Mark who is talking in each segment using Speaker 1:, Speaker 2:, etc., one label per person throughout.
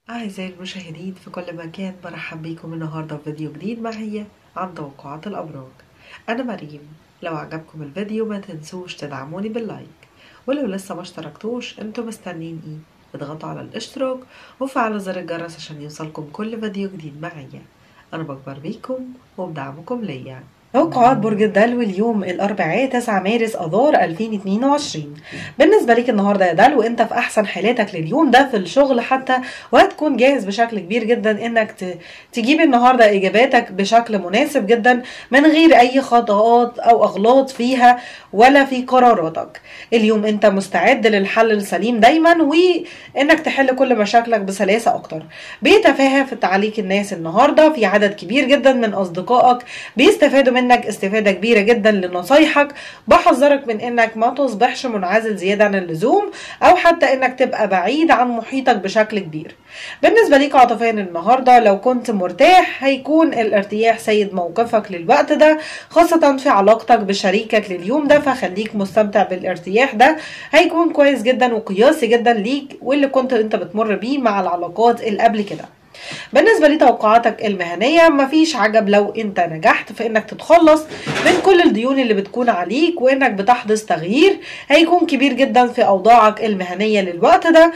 Speaker 1: أعزائي المشاهدين في كل مكان برحب بيكم النهاردة في فيديو جديد معايا عن توقعات الأبراج أنا مريم لو عجبكم الفيديو ما تنسوش تدعموني باللايك ولو لسه ما اشتركتوش انتوا مستنين ايه اضغطوا على الاشتراك وفعلوا زر الجرس عشان يوصلكم كل فيديو جديد معايا أنا بكبر بيكم وبدعمكم ليا توقعات برج الدلو اليوم الأربعاء 9 مارس أذار 2022 بالنسبة ليك النهاردة يا دلو أنت في أحسن حالاتك لليوم ده في الشغل حتى وهتكون جاهز بشكل كبير جدا إنك ت- تجيب النهاردة إجاباتك بشكل مناسب جدا من غير أي خطأات أو أغلاط فيها ولا في قراراتك اليوم أنت مستعد للحل السليم دايما وإنك تحل كل مشاكلك بسلاسة أكتر بيتفاهى عليك الناس النهاردة في عدد كبير جدا من أصدقائك بيستفادوا منك استفادة كبيرة جدا لنصايحك بحذرك من انك ما تصبحش منعزل زيادة عن اللزوم او حتى انك تبقى بعيد عن محيطك بشكل كبير بالنسبة ليك عاطفيا النهاردة لو كنت مرتاح هيكون الارتياح سيد موقفك للوقت ده خاصة في علاقتك بشريكك لليوم ده فخليك مستمتع بالارتياح ده هيكون كويس جدا وقياسي جدا ليك واللي كنت انت بتمر بيه مع العلاقات اللي قبل كده بالنسبة لتوقعاتك المهنية مفيش عجب لو انت نجحت في انك تتخلص من كل الديون اللي بتكون عليك وانك بتحدث تغيير هيكون كبير جدا في اوضاعك المهنية للوقت ده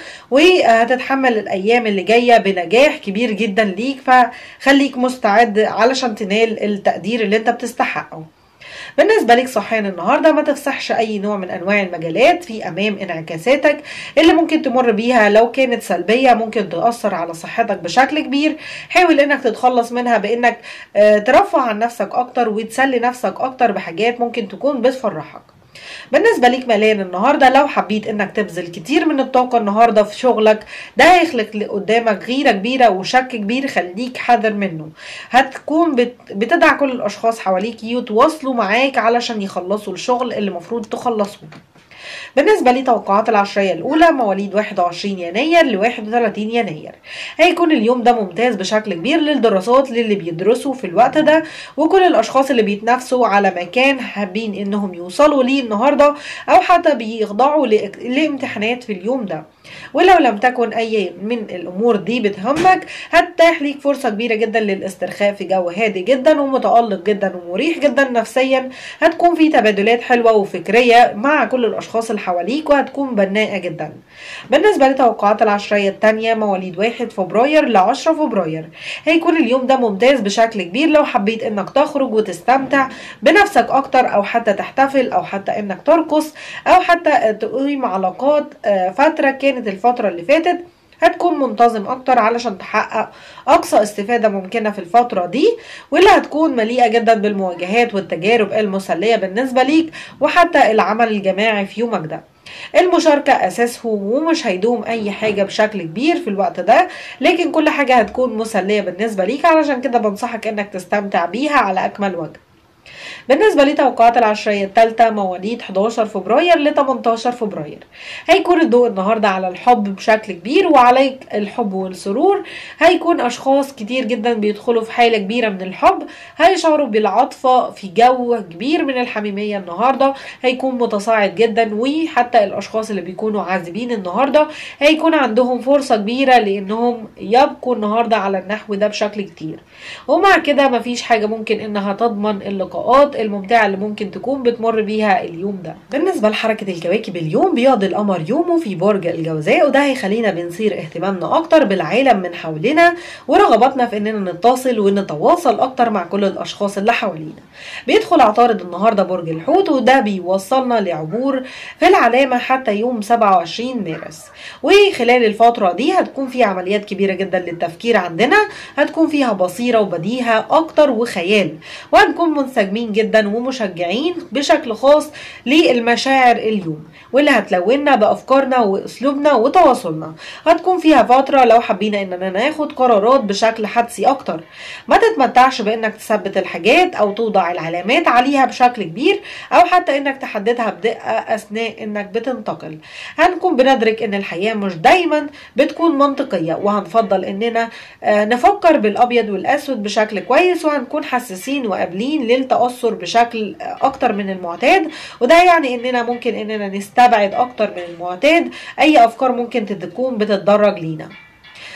Speaker 1: وهتتحمل الايام اللي جاية بنجاح كبير جدا ليك فخليك مستعد علشان تنال التقدير اللي انت بتستحقه بالنسبة لك صحيان النهاردة ما تفسحش أي نوع من أنواع المجالات في أمام انعكاساتك اللي ممكن تمر بيها لو كانت سلبية ممكن تأثر على صحتك بشكل كبير حاول إنك تتخلص منها بإنك آه، ترفع عن نفسك أكتر وتسلي نفسك أكتر بحاجات ممكن تكون بتفرحك بالنسبة ليك ماليا النهاردة لو حبيت انك تبذل كتير من الطاقة النهاردة في شغلك ده هيخلق قدامك غيرة كبيرة وشك كبير خليك حذر منه هتكون بت... بتدعى كل الاشخاص حواليك يتواصلوا معاك علشان يخلصوا الشغل اللي المفروض تخلصوه بالنسبة لتوقعات العشرية الأولى مواليد 21 يناير ل 31 يناير هيكون اليوم ده ممتاز بشكل كبير للدراسات للي بيدرسوا في الوقت ده وكل الأشخاص اللي بيتنافسوا على مكان حابين إنهم يوصلوا ليه النهاردة أو حتى بيخضعوا لإك- لامتحانات في اليوم ده ولو لم تكن أي من الأمور دي بتهمك هتتاح ليك فرصة كبيرة جدا للاسترخاء في جو هادي جدا ومتألق جدا ومريح جدا نفسيا هتكون في تبادلات حلوة وفكرية مع كل الأشخاص اللي حواليك وهتكون بناءة جدا بالنسبة لتوقعات العشرية التانية مواليد 1 فبراير ل 10 فبراير هيكون اليوم ده ممتاز بشكل كبير لو حبيت انك تخرج وتستمتع بنفسك اكتر او حتى تحتفل او حتى انك ترقص او حتى تقيم علاقات آه، فترة كانت الفترة اللي فاتت هتكون منتظم اكتر علشان تحقق اقصى استفادة ممكنة في الفترة دي واللي هتكون مليئة جدا بالمواجهات والتجارب المسلية بالنسبة ليك وحتى العمل الجماعي في يومك ده المشاركة أساسه ومش هيدوم أي حاجة بشكل كبير في الوقت ده لكن كل حاجة هتكون مسلية بالنسبة ليك علشان كده بنصحك إنك تستمتع بيها على أكمل وجه بالنسبة لتوقعات العشرية الثالثة مواليد 11 فبراير ل 18 فبراير هيكون الضوء النهاردة على الحب بشكل كبير وعليك الحب والسرور هيكون أشخاص كتير جدا بيدخلوا في حالة كبيرة من الحب هيشعروا بالعاطفة في جو كبير من الحميمية النهاردة هيكون متصاعد جدا وحتى الأشخاص اللي بيكونوا عازبين النهاردة هيكون عندهم فرصة كبيرة لأنهم يبقوا النهاردة على النحو ده بشكل كتير ومع كده مفيش حاجة ممكن إنها تضمن اللقاءات الممتعة اللي ممكن تكون بتمر بيها اليوم ده بالنسبة لحركة الكواكب اليوم بيقضي القمر يومه في برج الجوزاء وده هيخلينا بنصير اهتمامنا أكتر بالعالم من حوالينا ورغباتنا في إننا نتصل ونتواصل أكتر مع كل الأشخاص اللي حوالينا بيدخل عطارد النهاردة برج الحوت وده بيوصلنا لعبور في العلامة حتى يوم 27 مارس وخلال الفترة دي هتكون في عمليات كبيرة جدا للتفكير عندنا هتكون فيها بصيرة وبديهة أكتر وخيال وهنكون منسجمين جدا ومشجعين بشكل خاص للمشاعر اليوم واللي هتلوننا بأفكارنا وأسلوبنا وتواصلنا هتكون فيها فترة لو حبينا إننا ناخد قرارات بشكل حدسي أكتر ما تتمتعش بإنك تثبت الحاجات أو توضع العلامات عليها بشكل كبير أو حتى إنك تحددها بدقة أثناء إنك بتنتقل هنكون بندرك إن الحياة مش دايما بتكون منطقية وهنفضل إننا آه، نفكر بالأبيض والأسود بشكل كويس وهنكون حساسين وقابلين للتأثر بشكل آه، أكتر من المعتاد وده يعني إننا ممكن إننا نستبعد أكتر من المعتاد أي أفكار ممكن تكون بتتدرج لينا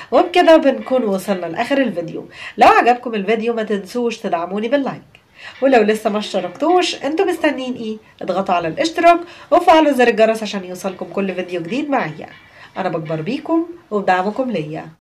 Speaker 1: وبكده بنكون وصلنا لاخر الفيديو لو عجبكم الفيديو ما تنسوش تدعموني باللايك ولو لسه ما اشتركتوش انتوا مستنيين ايه اضغطوا على الاشتراك وفعلوا زر الجرس عشان يوصلكم كل فيديو جديد معايا انا بكبر بيكم وبدعمكم ليا